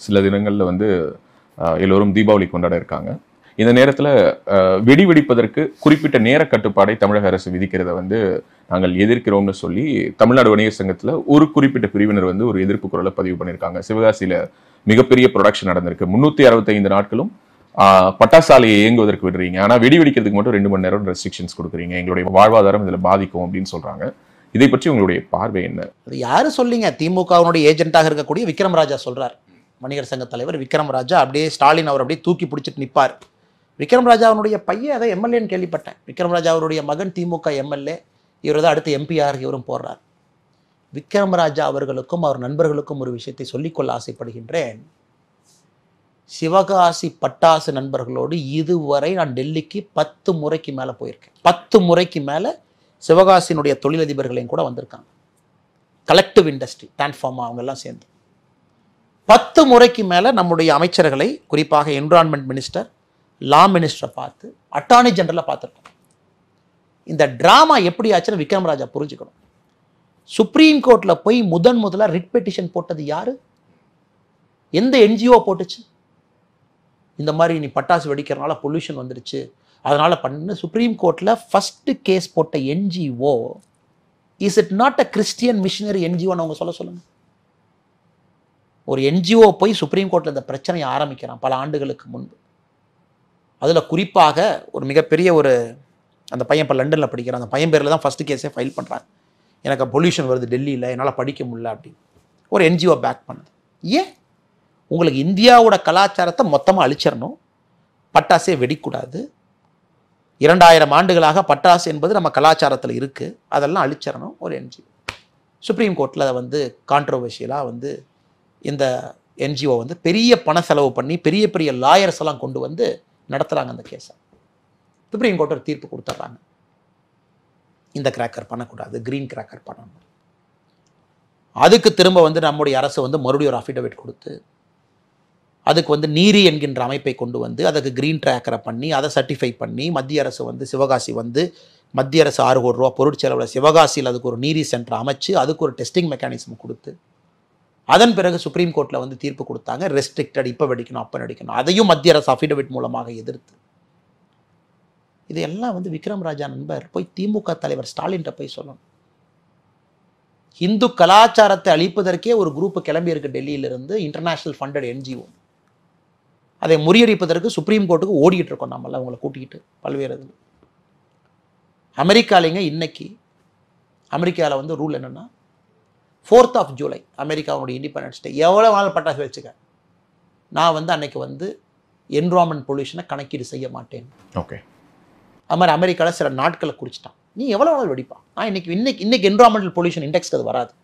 சில தினங்களில் வந்து அஹ், எல்லோரும் தீபாவளி கொண்டாட இருக்காங்க இந்த நேரத்தில் வெடி வெடிப்பதற்கு குறிப்பிட்ட நேர கட்டுப்பாடை தமிழக அரசு விதிக்கிறத வந்து நாங்கள் எதிர்க்கிறோம்னு சொல்லி தமிழ்நாடு வணிகர் சங்கத்தில் ஒரு குறிப்பிட்ட பிரிவினர் வந்து ஒரு எதிர்ப்பு குரலை பதிவு பண்ணியிருக்காங்க சிவகாசியில் மிகப்பெரிய ப்ரொடக்ஷன் நடந்திருக்கு முந்நூற்றி அறுபத்தைந்து நாட்களும் ஆஹ், பட்டாசாலையை இயங்குவதற்கு விடுறீங்க ஆனால் வெடி வெடிக்கிறதுக்கு மட்டும் ரெண்டு மணி நேரம் ரெஸ்ட்ரிக்ஷன்ஸ் கொடுக்குறீங்க எங்களுடைய வாழ்வாதாரம் இதில் பாதிக்கும் அப்படின்னு சொல்றாங்க இதை பற்றி உங்களுடைய பார்வை என்ன அது யாரு சொல்லிங்க திமுகவினுடைய ஏஜென்ட்டாக இருக்கக்கூடிய விக்ரம் ராஜா சொல்றார் வணிகர் சங்க தலைவர் விக்ரம் ராஜா அப்படியே ஸ்டாலின் அவர் அப்படியே தூக்கி பிடிச்சிட்டு நிப்பார் விக்ரம் ராஜா அவனுடைய பையன் அதை எம்எல்ஏன்னு கேள்விப்பட்டேன் விக்ரம் ராஜா அவருடைய மகன் திமுக எம்எல்ஏ இவர் தான் அடுத்து எம்பிஆர் இவரும் போடுறார் விக்ரம் ராஜா அவர்களுக்கும் அவர் நண்பர்களுக்கும் ஒரு விஷயத்தை சொல்லிக்கொள்ள ஆசைப்படுகின்றேன் சிவகாசி பட்டாசு நண்பர்களோடு இதுவரை நான் டெல்லிக்கு பத்து முறைக்கு மேலே போயிருக்கேன் பத்து முறைக்கு மேலே சிவகாசியினுடைய தொழிலதிபர்களையும் கூட வந்திருக்காங்க கலெக்டிவ் இண்டஸ்ட்ரி டிரான்ஸ்ஃபார்மா அவங்க எல்லாம் சேர்ந்து பத்து முறைக்கு மேலே நம்முடைய அமைச்சர்களை குறிப்பாக என்விரான்மெண்ட் மினிஸ்டர் லா மினிஸ்டரை பார்த்து அட்டார்னி ஜெனரலை பார்த்துருக்கோம் இந்த ட்ராமா எப்படி ஆச்சுன்னு விக்ரம் ராஜா புரிஞ்சுக்கணும் சுப்ரீம் கோர்ட்டில் போய் முதன் முதல்ல ரிட் பெட்டிஷன் போட்டது யாரு எந்த என்ஜிஓ போட்டுச்சு இந்த மாதிரி நீ பட்டாசு வெடிக்கிறனால பொல்யூஷன் வந்துடுச்சு அதனால் பண்ணு சுப்ரீம் கோர்ட்டில் ஃபஸ்ட்டு கேஸ் போட்ட NGO is it not a Christian missionary என்ஜிஓன்னு அவங்க சொல்ல சொல்லுங்க ஒரு என்ஜிஓ போய் சுப்ரீம் கோர்ட்டில் இந்த பிரச்சனையை ஆரம்பிக்கிறான் பல ஆண்டுகளுக்கு முன்பு அதில் குறிப்பாக ஒரு மிகப்பெரிய ஒரு அந்த பையன் இப்போ லண்டனில் படிக்கிறான் அந்த பையன் பேரில் தான் ஃபஸ்ட்டு கேஸே ஃபைல் பண்ணுறாங்க எனக்கு பொல்யூஷன் வருது டெல்லியில் என்னால் படிக்க முடியல அப்படின்னு ஒரு என்ஜிஓ பேக் பண்ணுது ஏன் உங்களுக்கு இந்தியாவோட கலாச்சாரத்தை மொத்தமாக அழிச்சிடணும் பட்டாசே வெடிக்கூடாது இரண்டாயிரம் ஆண்டுகளாக பட்டாசு என்பது நம்ம கலாச்சாரத்தில் இருக்குது அதெல்லாம் அழிச்சிடணும் ஒரு என்ஜிஓ சுப்ரீம் கோர்ட்டில் வந்து கான்ட்ரவர்ஷியலாக வந்து இந்த என்ஜிஓ வந்து பெரிய பண செலவு பண்ணி பெரிய பெரிய லாயர்ஸ் எல்லாம் கொண்டு வந்து நடத்துகிறாங்க அந்த கேஸை சுப்ரீம் கோர்ட் ஒரு தீர்ப்பு கொடுத்துட்றாங்க இந்த கிராக்கர் பண்ணக்கூடாது க்ரீன் கிராக்கர் பண்ணணும் அதுக்கு திரும்ப வந்து நம்முடைய அரசு வந்து மறுபடியும் ஒரு அஃபிடவிட் கொடுத்து அதுக்கு வந்து நீரி என்கின்ற அமைப்பை கொண்டு வந்து அதுக்கு க்ரீன் ட்ராக்கரை பண்ணி அதை சர்டிஃபை பண்ணி மத்திய அரசு வந்து சிவகாசி வந்து மத்திய அரசு ஆறு கோடி ரூபா பொருட்செலவில் சிவகாசியில் அதுக்கு ஒரு நீரி சென்டர் அமைச்சு அதுக்கு ஒரு டெஸ்டிங் மெக்கானிசம் கொடுத்து அதன் பிறகு சுப்ரீம் கோர்ட்டில் வந்து தீர்ப்பு கொடுத்தாங்க ரெஸ்ட்ரிக்டட் இப்போ வெடிக்கணும் அப்போ வெடிக்கணும் அதையும் மத்திய அரசு அஃபிடவிட் மூலமாக எதிர்த்து இதெல்லாம் வந்து விக்ரம் ராஜா நண்பர் போய் திமுக தலைவர் ஸ்டாலின்கிட்ட போய் சொல்லணும் இந்து கலாச்சாரத்தை அழிப்பதற்கே ஒரு குரூப் கிளம்பி இருக்கு டெல்லியிலிருந்து இன்டர்நேஷனல் ஃபண்டட் என்ஜிஓ அதை முறியடிப்பதற்கு சுப்ரீம் கோர்ட்டுக்கு ஓடிட்டு இருக்கோம் நம்மள அவங்கள கூட்டிக்கிட்டு பல்வேறு இதில் அமெரிக்காலைங்க இன்னைக்கு அமெரிக்காவில் வந்து ரூல் என்னென்னா ஃபோர்த் ஆஃப் ஜூலை அமெரிக்காவுடைய இண்டிபெண்டன்ஸ் டே எவ்வளோ நாள் பட்டாசு வச்சுக்க நான் வந்து அன்னைக்கு வந்து என்விரான்மெண்ட் பொல்யூஷனை கணக்கீடு செய்ய மாட்டேன் ஓகே அது மாதிரி அமெரிக்காவில் சில நாட்களை குறிச்சிட்டான் நீ எவ்வளோ நாள் வெடிப்பான் நான் இன்னைக்கு இன்னைக்கு இன்னைக்கு என்விரான்மெண்டல் பொல்யூஷன் இண்டெக்ஸ்க்கு அது வராது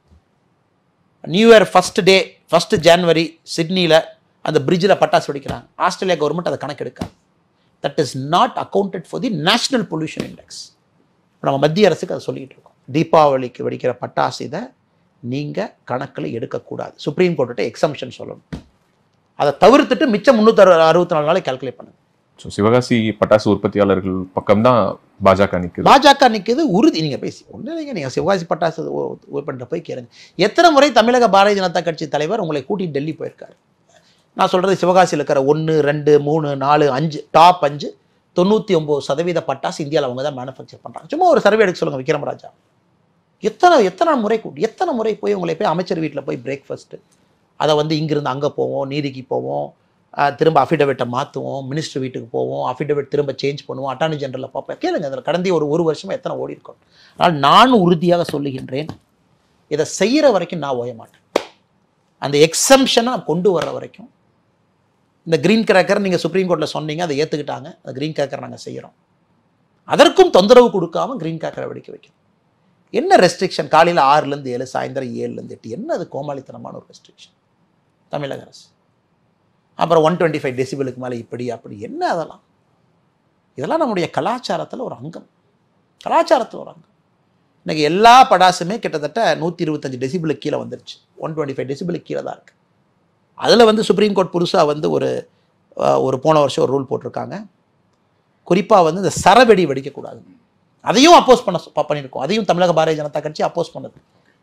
new year first day first January சிட்னியில் அந்த பிரிட்ஜில் பட்டாசு வெடிக்கிறாங்க ஆஸ்திரேலியா கவர்மெண்ட் அதை கணக்கெடுக்காது that is not accounted for the national pollution index நம்ம மத்திய அரசுக்கு அதை சொல்லிட்டு இருக்கோம் தீபாவளிக்கு வெடிக்கிற பட்டாசு இதை நீங்கள் கணக்கில் எடுக்கக்கூடாது சுப்ரீம் கோர்ட்டு எக்ஸம்ஷன் சொல்லணும் அதை தவிர்த்துட்டு மிச்சம் முந்நூற்றி அறுபத்தி நாலு நாளை கால்குலேட் பண்ணுங்க ஸோ சிவகாசி பட்டாசு உற்பத்தியாளர்கள் பக்கம்தான் பாஜக நிற்குது பாஜக நிற்குது உறுதி நீங்கள் பேசி ஒன்றும் இல்லைங்க நீங்கள் சிவகாசி பட்டாசு ஓப்பன்ட்ட போய் கேளுங்க எத்தனை முறை தமிழக பாரதிய ஜனதா கட்சி தலைவர் உங்களை கூட்டி டெல்லி போயிருக்காரு நான் சொல்கிறது சிவகாசியில் இருக்கிற ஒன்று ரெண்டு மூணு நாலு அஞ்சு டாப் அஞ்சு தொண்ணூற்றி ஒம்பது சதவீத பட்டாசு இந்தியாவில் அவங்க தான் மேனுஃபேக்சர் பண்ணுறாங்க சும்மா ஒரு சர்வே எடுக்க சொல்லுங்கள் விக்ரம் ராஜா எத்தனை எத்தனை முறை கூட்டி எத்தனை முறை போய் உங்களை போய் அமைச்சர் வீட்டில் போய் பிரேக்ஃபாஸ்ட்டு அதை வந்து இங்கிருந்து அங்கே போவோம் நீதிக்கு போவோம் அஹ், திரும்ப அஃபிடவிட்டை மாற்றுவோம் மினிஸ்டர் வீட்டுக்கு போவோம் அஃபிடவிட் திரும்ப சேஞ்ச் பண்ணுவோம் அட்டார்னி ஜெனரலில் பார்ப்பேன் கேளுங்க அதில் கடந்த ஒரு ஒரு வருஷமா எத்தனை ஓடி இருக்கோம் ஆனால் நான் உறுதியாக சொல்லுகின்றேன் இதை செய்கிற வரைக்கும் நான் ஓய மாட்டேன் அந்த எக்ஸம்ஷனை கொண்டு வர்ற வரைக்கும் இந்த க்ரீன் கிராக்கர் நீங்கள் சுப்ரீம் கோர்ட்டில் சொன்னீங்க அதை ஏற்றுக்கிட்டாங்க அந்த க்ரீன் கிராக்கர் நாங்கள் செய்கிறோம் அதற்கும் தொந்தரவு கொடுக்காம க்ரீன் கிராக்கரை வெடிக்க வைக்கணும் என்ன ரெஸ்ட்ரிக்ஷன் காலையில் ஆறுலேருந்து ஏழு சாயந்தரம் ஏழுலேருந்து எட்டு என்ன அது கோமாளித்தனமான ஒரு ரெஸ்ட்ரிக்ஷன் தமிழக அரசு அப்புறம் ஒன் டுவெண்ட்டி ஃபைவ் டெசிபிளுக்கு மேலே இப்படி அப்படி என்ன அதெல்லாம் இதெல்லாம் நம்முடைய கலாச்சாரத்தில் ஒரு அங்கம் கலாச்சாரத்தில் ஒரு அங்கம் இன்னைக்கு எல்லா படாசுமே கிட்டத்தட்ட நூற்றி இருபத்தஞ்சு டெசிபிளுக்கு கீழே வந்துருச்சு ஒன் டுவெண்ட்டி ஃபைவ் டெசிபிளுக்கு கீழே தான் இருக்குது அதில் வந்து சுப்ரீம் கோர்ட் புதுசாக வந்து ஒரு அஹ், ஒரு போன வருஷம் ஒரு ரூல் போட்டிருக்காங்க குறிப்பாக வந்து இந்த சரவெடி வெடிக்கக்கூடாது அதையும் அப்போஸ் பண்ண சொ- பண்ணியிருக்கோம் அதையும் தமிழக பாரதிய ஜனதா கட்சி அப்போஸ் பண்ணுது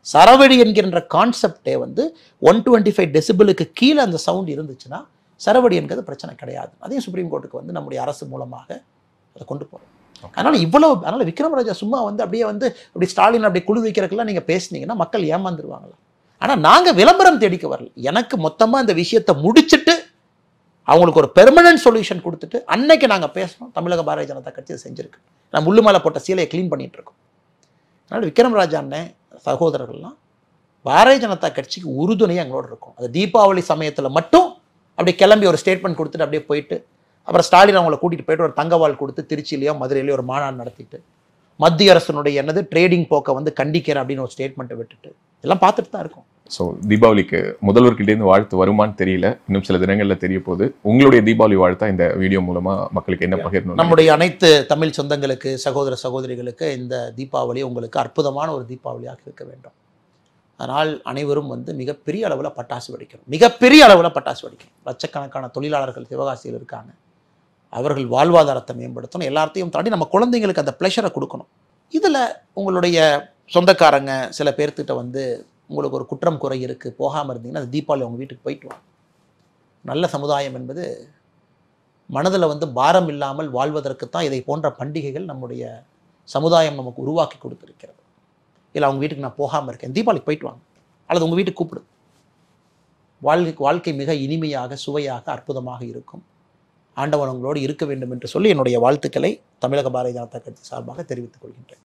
சரவெடி என்கின்ற கான்செப்டே வந்து ஒன் டுவெண்ட்டி ஃபைவ் டெசிபிளுக்கு கீழே அந்த சவுண்ட் இருந்துச்சுன்னா சரவெடி என்கிறது பிரச்சனை கிடையாது அதையும் சுப்ரீம் கோர்ட்டுக்கு வந்து நம்முடைய அரசு மூலமாக அதை கொண்டு போகிறோம் அதனால இவ்வளவு அதனால விக்ரமராஜா சும்மா வந்து அப்படியே வந்து அப்படி ஸ்டாலின் அப்படி குழு வைக்கிறதுக்கெல்லாம் நீங்க பேசுனீங்கன்னா மக்கள் ஏமாந்துருவாங்களா ஆனா நாங்க விளம்பரம் தேடிக்க வரல எனக்கு மொத்தமா இந்த விஷயத்தை முடிச்சிட்டு அவங்களுக்கு ஒரு பெர்மனன்ட் சொல்யூஷன் கொடுத்துட்டு அன்னைக்கு நாங்க பேசணும் தமிழக பாரதிய ஜனதா கட்சி அதை செஞ்சிருக்கு நான் முள்ளு மேலே போட்ட சீலையை க்ளீன் பண்ணிட்டு இருக்கோம் அதனால விக்ரமராஜா அண்ணன் சகோதரர்கள்லாம் பாரதிய ஜனதா கட்சிக்கு உறுதுணையாக எங்களோட இருக்கும் அது தீபாவளி சமயத்தில் மட்டும் அப்படியே கிளம்பி ஒரு ஸ்டேட்மெண்ட் கொடுத்துட்டு அப்படியே போயிட்டு அப்புறம் ஸ்டாலின் அவங்கள கூட்டிகிட்டு போயிட்டு ஒரு தங்கவாள் கொடுத்து திருச்சியிலையோ மதுரையிலையோ ஒரு மாநாடு நடத்திட்டு மத்திய அரசனுடைய என்னது ட்ரேடிங் போக்கை வந்து கண்டிக்கிறேன் அப்படின்னு ஒரு ஸ்டேட்மெண்ட்டை விட்டுட்டு எல்லாம் பார்த்துட்டு தான் இருக்கும் ஸோ தீபாவளிக்கு முதல்வர்கிட்ட இருந்து வாழ்த்து வருமான்னு தெரியல இன்னும் சில தினங்கள்ல தெரிய போகுது உங்களுடைய தீபாவளி வாழ்த்தா இந்த வீடியோ மூலமா மக்களுக்கு என்ன பகிரணும் நம்முடைய அனைத்து தமிழ் சொந்தங்களுக்கு சகோதர சகோதரிகளுக்கு இந்த தீபாவளி உங்களுக்கு அற்புதமான ஒரு தீபாவளியாக இருக்க வேண்டும் அதனால் அனைவரும் வந்து மிகப்பெரிய அளவில் பட்டாசு வெடிக்கணும் மிகப்பெரிய அளவில் பட்டாசு வெடிக்கணும் லட்சக்கணக்கான தொழிலாளர்கள் சிவகாசியில் இருக்காங்க அவர்கள் வாழ்வாதாரத்தை மேம்படுத்தணும் எல்லாத்தையும் தாண்டி நம்ம குழந்தைங்களுக்கு அந்த ப்ளஷரை கொடுக்கணும் இதில் உங்களுடைய சொந்தக்காரங்க சில பேர்த்திட்ட வந்து உங்களுக்கு ஒரு குற்றம் குறை இருக்குது போகாமல் இருந்தீங்கன்னா அந்த தீபாவளி உங்கள் வீட்டுக்கு போயிட்டு வாங்க நல்ல சமுதாயம் என்பது மனதில் வந்து பாரம் இல்லாமல் வாழ்வதற்கு தான் இதை போன்ற பண்டிகைகள் நம்முடைய சமுதாயம் நமக்கு உருவாக்கி கொடுத்துருக்கிறது இல்லை அவங்க வீட்டுக்கு நான் போகாமல் இருக்கேன் தீபாவளிக்கு போயிட்டு வாங்க அல்லது உங்கள் வீட்டுக்கு கூப்பிடு வாழ்க்கை வாழ்க்கை மிக இனிமையாக சுவையாக அற்புதமாக இருக்கும் ஆண்டவன் உங்களோடு இருக்க வேண்டும் என்று சொல்லி என்னுடைய வாழ்த்துக்களை தமிழக பாரதிய ஜனதா கட்சி சார்பாக தெரிவித்துக் கொள்கின்றேன்